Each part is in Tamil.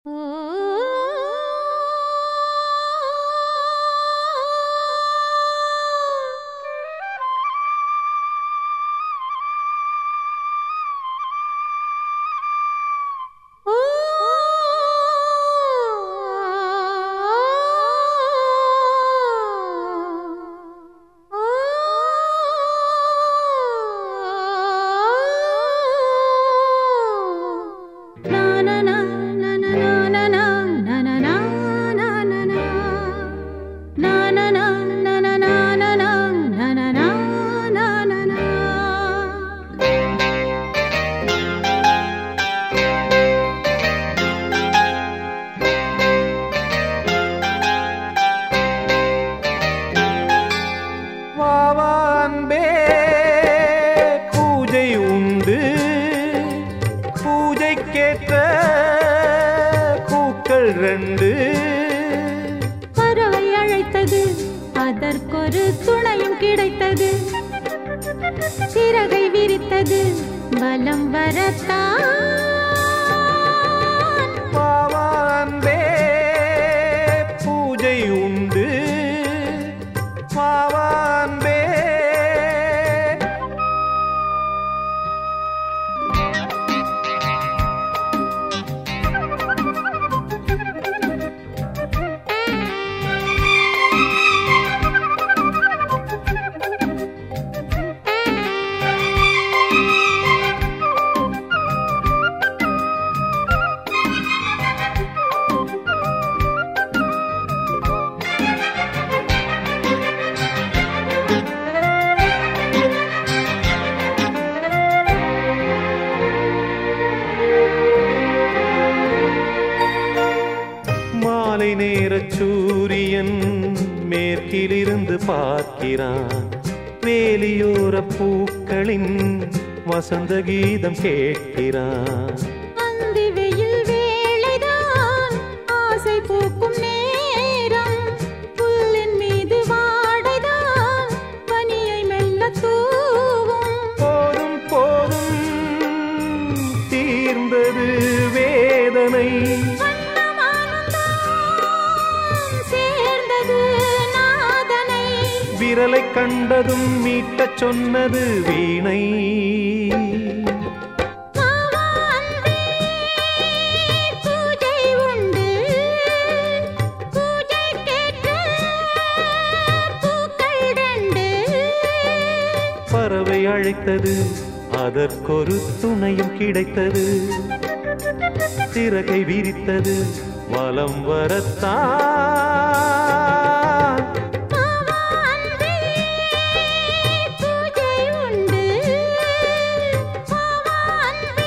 வாவா அன்பே பூஜை உண்டு பூஜைக்கேற்ற பூக்கள் ரெண்டு பறவை அழைத்தது அதற்கொரு துணையும் கிடைத்தது சிறகை விரித்தது பலம் வரத்தான் வாவா அன்பே பூஜை உண்டு வாவா அன்பே மாலை நேர சூரியன் மேற்கிலிருந்து பார்க்கிறான் வேலியோர பூக்களின் வசந்த கீதம் கேட்கிறான் அந்தி வெயில் வேளைதான் ஆசை பூக்கும் நேரம் புல்லின் மீது வாடைதான் பனியை மெல்ல தூவும் போதும் போதும் தீர்ந்தது வேதனை வண்ணமானந்தான் சேர்ந்தது நாதனை விரலை கண்டதும் மீட்டச் சொன்னது வீணை மாவா அன்பே, பூஜை உண்டு பூஜைக்கேற்ற பூக்கள் ரெண்டு பறவை அழைத்தது அதற்கொரு துணையும் கிடைத்தது சிறகை விரித்தது வலம் வரத்தான் மாவா அன்பே, பூஜை உண்டு மாவா அன்பே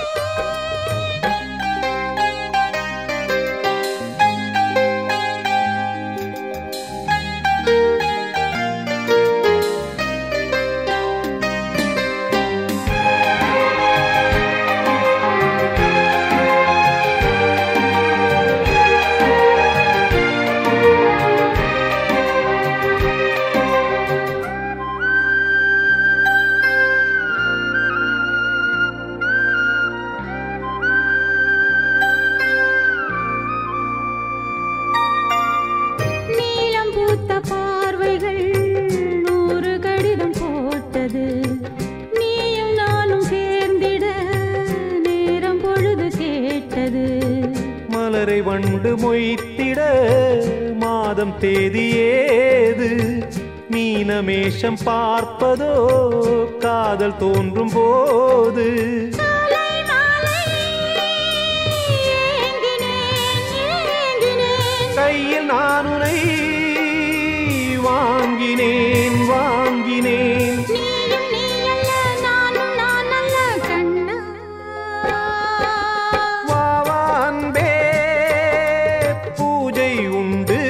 நீலம் பூத்த பார்வைகள் நூறு கடிதம் போட்டது நீயும் நானும் சேர்ந்திட நேரம் பொழுது கேட்டது மலரை வண்டு மொய்த்திட மாதம் தேதி ஏது மீனமேஷம் பார்ப்பதோ காதல் தோன்றும் போது காலை மாலை ஏங்கினேன் ஏங்கினேன் கையில் நானுனை வாங்கினேன் வாங்கினேன் நீயும் நீ அல்ல நானும் நான் அல்ல கண்ணா வாவா அன்பே பூஜை உண்டு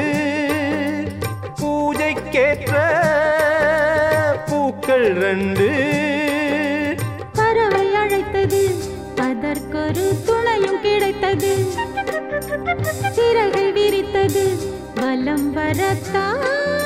பூஜைக்கேற்ற பூக்கள் ரெண்டு பறவை அழைத்தது அதற்கொரு துணையும் கிடைத்தது சிறகை விரித்தது வலம் வரத்தான்